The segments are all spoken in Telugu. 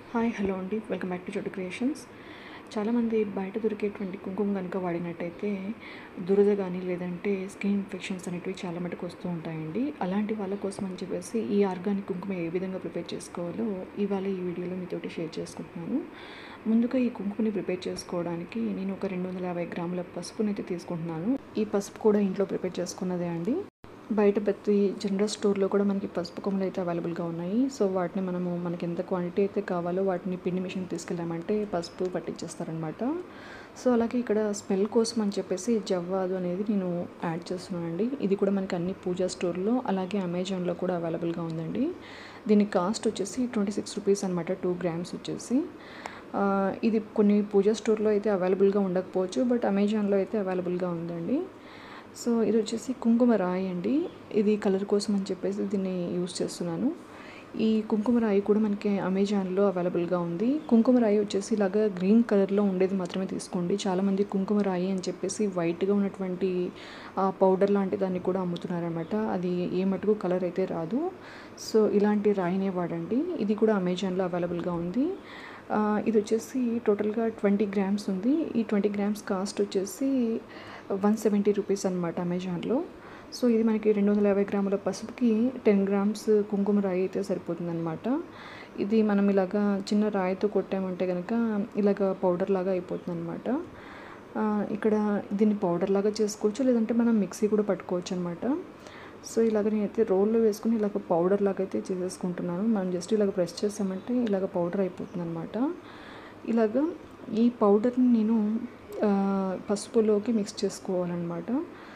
హాయ్ హలో అండి welcome back to Chotu creations చాలామంది బయట దొరికేటువంటి కుంకుమ కనుక వాడినట్టయితే దురద కానీ లేదంటే స్కిన్ ఇన్ఫెక్షన్స్ అనేటివి చాలా మటుకు వస్తూ ఉంటాయండి అలాంటి వాళ్ళ కోసం అని చెప్పేసి ఈ ఆర్గానిక్ కుంకుమ ఏ విధంగా ప్రిపేర్ చేసుకోవాలో ఇవాళ ఈ వీడియోలో మీతోటి షేర్ చేసుకుంటున్నాను ముందుగా ఈ కుంకుమని ప్రిపేర్ చేసుకోవడానికి నేను ఒక రెండు వందల యాభై గ్రాముల పసుపుని అయితే తీసుకుంటున్నాను ఈ పసుపు కూడా ఇంట్లో ప్రిపేర్ చేసుకున్నదే అండి బయట ప్రతి జనరల్ స్టోర్లో కూడా మనకి పసుపు కొమ్మలు అయితే అవైలబుల్గా ఉన్నాయి సో వాటిని మనము మనకి ఎంత క్వాంటిటీ అయితే కావాలో వాటిని పిండి మిషన్ తీసుకెళ్ళామంటే పసుపు పట్టించేస్తారనమాట సో అలాగే ఇక్కడ స్మెల్ కోసం అని చెప్పేసి జవ్వాదు అనేది నేను యాడ్ చేస్తున్నానండి ఇది కూడా మనకి అన్ని పూజా స్టోర్లో అలాగే అమెజాన్లో కూడా అవైలబుల్గా ఉందండి దీని కాస్ట్ వచ్చేసి ట్వంటీ సిక్స్ రూపీస్ అనమాట టూ గ్రామ్స్ వచ్చేసి ఆ, ఇది కొన్ని పూజా స్టోర్లో అయితే అవైలబుల్గా ఉండకపోవచ్చు బట్ అమెజాన్లో అయితే అవైలబుల్గా ఉందండి సో ఇది వచ్చేసి కుంకుమ రాయి అండి ఇది కలర్ కోసం అని చెప్పేసి దీన్ని యూస్ చేస్తున్నాను ఈ కుంకుమ రాయి కూడా మనకి అమెజాన్లో అవైలబుల్గా ఉంది కుంకుమ రాయి వచ్చేసి ఇలాగా గ్రీన్ కలర్లో ఉండేది మాత్రమే తీసుకోండి చాలామంది కుంకుమ రాయి అని చెప్పేసి వైట్గా ఉన్నటువంటి పౌడర్ లాంటి దాన్ని కూడా అమ్ముతున్నారనమాట అది ఏ మటుకు కలర్ అయితే రాదు సో ఇలాంటి రాయినే వాడండి ఇది కూడా అమెజాన్లో అవైలబుల్గా ఉంది ఆ, ఇది వచ్చేసి టోటల్గా ట్వంటీ గ్రామ్స్ ఉంది ఈ ట్వంటీ గ్రామ్స్ కాస్ట్ వచ్చేసి వన్ సెవెంటీ రూపీస్ అనమాట అమెజాన్లో సో ఇది మనకి రెండు వందల యాభై గ్రాముల పసుపుకి టెన్ గ్రామ్స్ కుంకుమ రాయి అయితే సరిపోతుందన్నమాట ఇది మనం ఇలాగా చిన్న రాయితో కొట్టామంటే కనుక ఇలాగ పౌడర్ లాగా అయిపోతుంది అనమాట ఇక్కడ దీన్ని పౌడర్ లాగా చేసుకోవచ్చు లేదంటే మనం మిక్సీ కూడా పట్టుకోవచ్చు అనమాట సో ఇలాగ నేనైతే రోల్లో వేసుకుని ఇలాగ పౌడర్ లాగా అయితే చేసేసుకుంటున్నాను మనం జస్ట్ ఇలాగ ప్రెస్ చేసామంటే ఇలాగ పౌడర్ అయిపోతుంది అనమాట ఇలాగ ఈ పౌడర్ని నేను ఆ, పసుపులోకి మిక్స్ చేసుకోవాలన్నమాట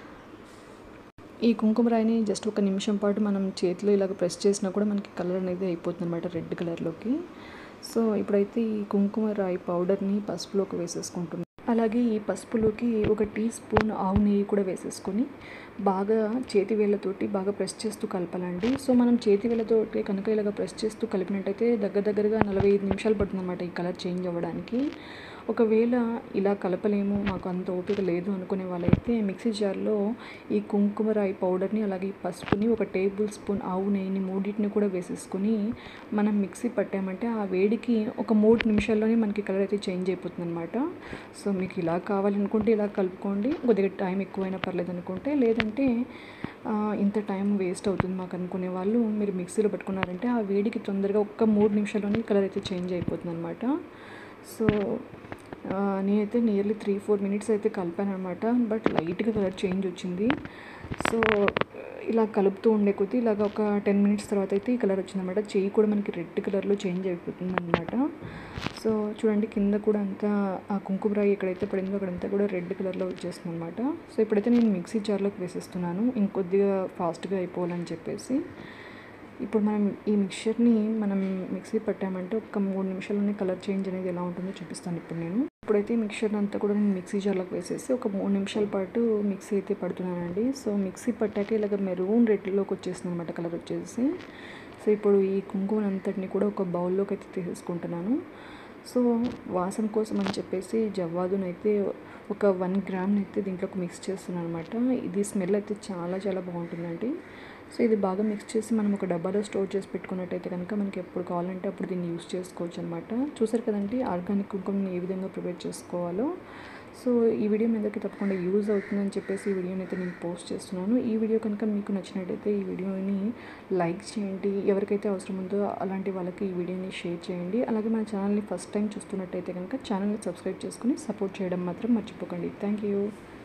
ఈ కుంకుమ రాయిని జస్ట్ ఒక నిమిషం పాటు మనం చేతిలో ఇలాగ ప్రెస్ చేసినా కూడా మనకి కలర్ అనేది అయిపోతుంది అనమాట రెడ్ కలర్లోకి సో ఇప్పుడైతే ఈ కుంకుమ రాయి పౌడర్ని పసుపులోకి వేసేసుకుంటున్నాను అలాగే ఈ పసుపులోకి ఒక టీ స్పూన్ ఆవు నెయ్యి కూడా వేసేసుకొని బాగా చేతి వేళ్ళతోటి బాగా ప్రెస్ చేస్తూ కలపాలండి సో మనం చేతి వేళ్ళతోటి కనుక ఇలాగ ప్రెస్ చేస్తూ కలిపినట్టయితే దగ్గర దగ్గరగా నలభై ఐదు నిమిషాలు పడుతుంది అనమాట ఈ కలర్ చేంజ్ అవ్వడానికి ఒకవేళ ఇలా కలపలేము మాకు అంత ఓపిక లేదు అనుకునే వాళ్ళైతే మిక్సీ జార్లో ఈ కుంకుమ రాయి పౌడర్ని అలాగే ఈ పసుపుని ఒక టేబుల్ స్పూన్ ఆవు నెయ్యిని మూడింటిని కూడా వేసేసుకొని మనం మిక్సీ పట్టామంటే ఆ వేడికి ఒక మూడు నిమిషాల్లోనే మనకి కలర్ అయితే చేంజ్ అయిపోతుంది అనమాట సో మీకు ఇలా కావాలనుకుంటే ఇలా కలుపుకోండి కొద్దిగా టైం ఎక్కువైనా పర్లేదు అనుకుంటే లేదంటే ఆ, ఇంత టైం వేస్ట్ అవుతుంది మాకు అనుకునే వాళ్ళు మీరు మిక్సీలో పట్టుకున్నారంటే ఆ వేడికి తొందరగా ఒక్క మూడు నిమిషాల్లోనే కలర్ అయితే చేంజ్ అయిపోతుంది అనమాట సో ఆ, నేనైతే నియర్లీ త్రీ ఫోర్ మినిట్స్ అయితే కలిపాను అనమాట బట్ లైట్గా కలర్ చేంజ్ వచ్చింది సో ఇలా కలుపుతూ ఉండే కొద్దీ ఇలాగ ఒక టెన్ మినిట్స్ తర్వాత అయితే ఈ కలర్ వచ్చిందనమాట చెయ్యి కూడా మనకి రెడ్ కలర్లో చేంజ్ అయిపోతుంది అనమాట సో చూడండి కింద కూడా అంతా ఆ కుంకుమ రాయి ఎక్కడైతే పడిందో అక్కడంతా కూడా రెడ్ కలర్లో వచ్చేస్తుంది అనమాట సో ఇప్పుడైతే నేను మిక్సీ జార్లోకి వేసేస్తున్నాను ఇంకొద్దిగా ఫాస్ట్గా అయిపోవాలని చెప్పేసి ఇప్పుడు మనం ఈ మిక్చర్ని మనం మిక్సీ పట్టామంటే ఒక మూడు నిమిషాల్లోనే కలర్ చేంజ్ అనేది ఎలా ఉంటుందో చూపిస్తాను ఇప్పుడు నేను ఇప్పుడైతే ఈ మిక్చర్ అంతా కూడా నేను మిక్సీ జార్లోకి వేసేసి ఒక మూడు నిమిషాల పాటు మిక్సీ అయితే పడుతున్నానండి సో మిక్సీ పట్టాక ఇలాగ మెరూన్ రెడ్లోకి వచ్చేసింది అనమాట కలర్ వచ్చేసి సో ఇప్పుడు ఈ కుంకుమ అంతటిని కూడా ఒక బౌల్లోకి అయితే తీసేసుకుంటున్నాను సో వాసన కోసం అని చెప్పేసి జవ్వాదును అయితే ఒక వన్ గ్రామ్ అయితే దీంట్లోకి మిక్స్ చేస్తున్నాను అనమాట ఇది స్మెల్ అయితే చాలా చాలా బాగుంటుందండి సో ఇది బాగా మిక్స్ చేసి మనం ఒక డబ్బాలో స్టోర్ చేసి పెట్టుకున్నట్టయితే కనుక మనకి ఎప్పుడు కావాలంటే అప్పుడు దీన్ని యూస్ చేసుకోవచ్చు అనమాట చూసారు కదండి ఆర్గానిక్ కుంకుమని ఏ విధంగా ప్రిపేర్ చేసుకోవాలో సో ఈ వీడియో మీ అందరికీ తప్పకుండా యూజ్ అవుతుందని చెప్పేసి ఈ వీడియోని అయితే నేను పోస్ట్ చేస్తున్నాను ఈ వీడియో కనుక మీకు నచ్చినట్టయితే ఈ వీడియోని లైక్ చేయండి ఎవరికైతే అవసరం ఉందో అలాంటి వాళ్ళకి ఈ వీడియోని షేర్ చేయండి అలాగే మన ఛానల్ని ఫస్ట్ టైం చూస్తున్నట్టయితే కనుక ఛానల్ని సబ్స్క్రైబ్ చేసుకుని సపోర్ట్ చేయడం మాత్రం మర్చిపోకండి థ్యాంక్ యూ